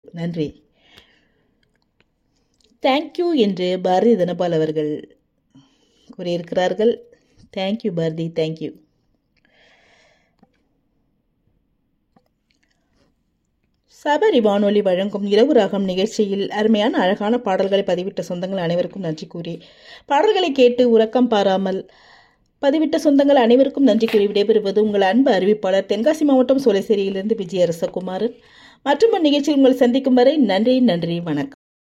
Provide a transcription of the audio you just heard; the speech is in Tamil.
நன்றி தேங்க்யூ என்று பாரதி தனபால் அவர்கள் கூறியிருக்கிறார்கள் தேங்க்யூ பாரதி தேங்க்யூ சபரி வானொலி வழங்கும் இரவு ராகம் நிகழ்ச்சியில் அருமையான அழகான பாடல்களை பதிவிட்ட சொந்தங்கள் அனைவருக்கும் நன்றி கூறி பாடல்களை கேட்டு உறக்கம் பாராமல் பதிவிட்ட சொந்தங்கள் அனைவருக்கும் நன்றி கூறி விடைபெறுவது உங்கள் அன்பு அறிவிப்பாளர் தென்காசி மாவட்டம் சோலைசேரியிலிருந்து விஜய அரசகுமாரன் மற்றும் நிகழ்ச்சியில் உங்களை சந்திக்கும் வரை நன்றி நன்றி வணக்கம்